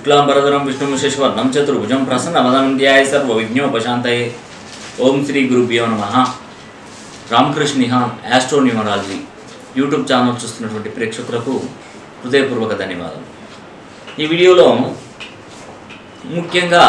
శుక్లాంబరధరం విష్ణుము శశివర్ణం చతుర్భుజం ప్రసన్నవదనం ధ్యాయ సర్వ విఘ్నోపశాంతయే ఓం శ్రీ గురుభ్యో నమ Ramakrishna Nihan astro numerology YouTube channel చూస్తున్నటువంటి ప్రేక్షకులకు హృదయపూర్వక ధన్యవాదాలు ఈ వీడియోలో ముఖ్యంగా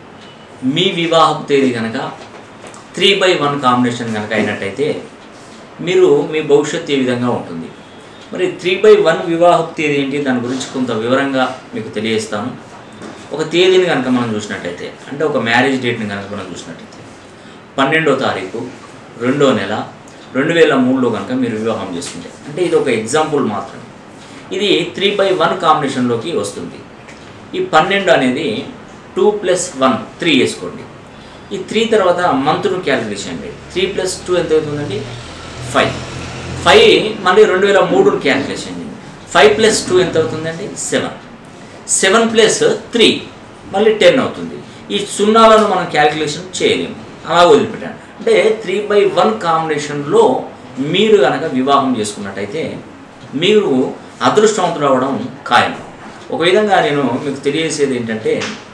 మీ వివాహపు తేదీ కనుక త్రీ బై వన్ కాంబినేషన్ కనుక అయినట్టయితే మీరు మీ భవిష్యత్తు ఏ విధంగా ఉంటుంది మరి త్రీ బై వన్ వివాహపు తేదీ ఏంటి దాని గురించి కొంత వివరంగా మీకు తెలియజేస్తాను ఒక తేదీని కనుక మనం చూసినట్టయితే అంటే ఒక మ్యారేజ్ డేట్ని కనుక మనం చూసినట్టయితే పన్నెండో తారీఖు రెండో నెల రెండు వేల మూడులో కనుక మీరు వివాహం చేసుకుంటే అంటే ఇది ఒక ఎగ్జాంపుల్ మాత్రమే ఇది త్రీ బై వన్ కాంబినేషన్లోకి వస్తుంది ఈ పన్నెండు అనేది టూ ప్లస్ వన్ త్రీ వేసుకోండి ఈ త్రీ తర్వాత మంత్ను క్యాలిక్యులేషన్ అండి త్రీ ప్లస్ టూ ఎంత అవుతుందండి ఫైవ్ ఫైవ్ మళ్ళీ రెండు వేల మూడుని క్యాలిక్యులేషన్ చేయండి ఫైవ్ ప్లస్ టూ ఎంత అవుతుందండి సెవెన్ సెవెన్ ప్లస్ త్రీ మళ్ళీ టెన్ అవుతుంది ఈ సున్నాలను మనం క్యాలిక్యులేషన్ చేయలేము అలా వదిలిపెట్టాను అంటే త్రీ బై వన్ కాంబినేషన్లో మీరు కనుక వివాహం చేసుకున్నట్టయితే మీరు అదృష్టవంతులు అవ్వడం ఖాయం ఒక విధంగా నేను మీకు తెలియజేసేది ఏంటంటే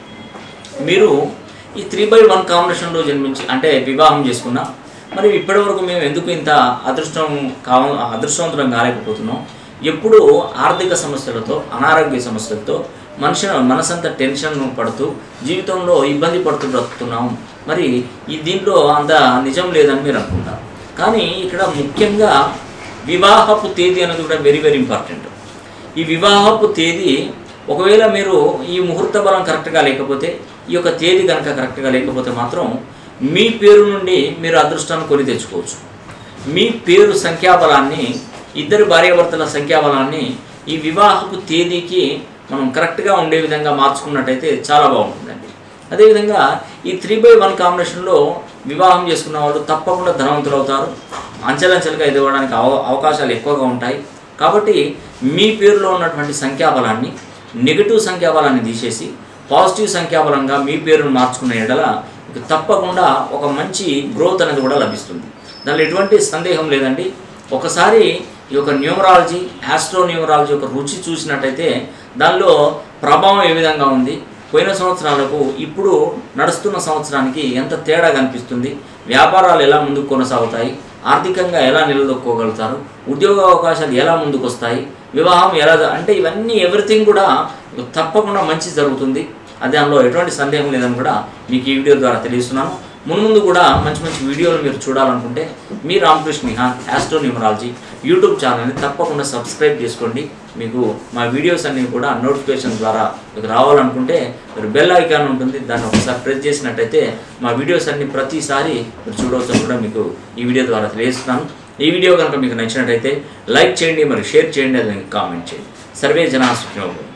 మీరు ఈ త్రీ బై వన్ కాంబినేషన్లో జన్మించి అంటే వివాహం చేసుకున్నా మరి ఇప్పటివరకు మేము ఎందుకు ఇంత అదృష్టం కావ అదృష్టవంతులం కాలేకపోతున్నాం ఎప్పుడు ఆర్థిక సమస్యలతో అనారోగ్య సమస్యలతో మనిషి మనసంతా టెన్షన్ పడుతూ జీవితంలో ఇబ్బంది పడుతూ బ్రతుకుతున్నాం మరి ఈ దీంట్లో అంత నిజం లేదని మీరు అనుకుంటారు కానీ ఇక్కడ ముఖ్యంగా వివాహపు తేదీ అనేది కూడా వెరీ వెరీ ఇంపార్టెంట్ ఈ వివాహపు తేదీ ఒకవేళ మీరు ఈ ముహూర్త బలం కరెక్ట్గా లేకపోతే ఈ యొక్క తేదీ కనుక కరెక్ట్గా లేకపోతే మాత్రం మీ పేరు నుండి మీరు అదృష్టాన్ని కొని తెచ్చుకోవచ్చు మీ పేరు సంఖ్యాబలాన్ని ఇద్దరు భార్యాభర్తల సంఖ్యాబలాన్ని ఈ వివాహపు తేదీకి మనం కరెక్ట్గా ఉండే విధంగా మార్చుకున్నట్టయితే చాలా బాగుంటుందండి అదేవిధంగా ఈ త్రీ బై వన్ కాంబినేషన్లో వివాహం చేసుకున్న వాళ్ళు తప్పకుండా ధనవంతులు అవుతారు అంచెలంచెలుగా ఎదగడానికి అవ అవకాశాలు ఎక్కువగా ఉంటాయి కాబట్టి మీ పేరులో ఉన్నటువంటి సంఖ్యాబలాన్ని నెగిటివ్ సంఖ్యాబలాన్ని తీసేసి పాజిటివ్ సంఖ్యాబలంగా మీ పేరును మార్చుకునే ఎడల మీకు తప్పకుండా ఒక మంచి గ్రోత్ అనేది కూడా లభిస్తుంది దానిలో ఎటువంటి సందేహం లేదండి ఒకసారి ఈ యొక్క న్యూమరాలజీ ఆస్ట్రో న్యూమరాలజీ యొక్క రుచి చూసినట్టయితే దానిలో ప్రభావం ఏ విధంగా ఉంది పోయిన సంవత్సరాలకు ఇప్పుడు నడుస్తున్న సంవత్సరానికి ఎంత తేడా కనిపిస్తుంది వ్యాపారాలు ఎలా ముందుకు కొనసాగుతాయి ఆర్థికంగా ఎలా నిలదొక్కోగలుగుతారు ఉద్యోగ అవకాశాలు ఎలా ముందుకు వస్తాయి వివాహం ఎలా జ- అంటే ఇవన్నీ ఎవ్రీథింగ్ కూడా తప్పకుండా మంచి జరుగుతుంది అది దానిలో ఎటువంటి సందేహం లేదని కూడా మీకు ఈ వీడియో ద్వారా తెలియజేస్తున్నాను మున్ముందు కూడా మంచి మంచి వీడియోలు మీరు చూడాలనుకుంటే మీ Ramakrishna Nihan astro numerology YouTube ఛానల్ని తప్పకుండా సబ్స్క్రైబ్ చేసుకోండి మీకు మా వీడియోస్ అన్నీ కూడా నోటిఫికేషన్ ద్వారా మీకు రావాలనుకుంటే మీరు బెల్ ఐకాన్ ఉంటుంది దాన్ని ఒకసారి ప్రెస్ చేసినట్టయితే మా వీడియోస్ అన్ని ప్రతిసారి మీరు చూడవచ్చని కూడా మీకు ఈ వీడియో ద్వారా తెలియజేస్తున్నాను ఈ వీడియో కనుక మీకు నచ్చినట్టయితే లైక్ చేయండి మరి షేర్ చేయండి అది కామెంట్ చేయండి సర్వే జనా సుఖినోభవం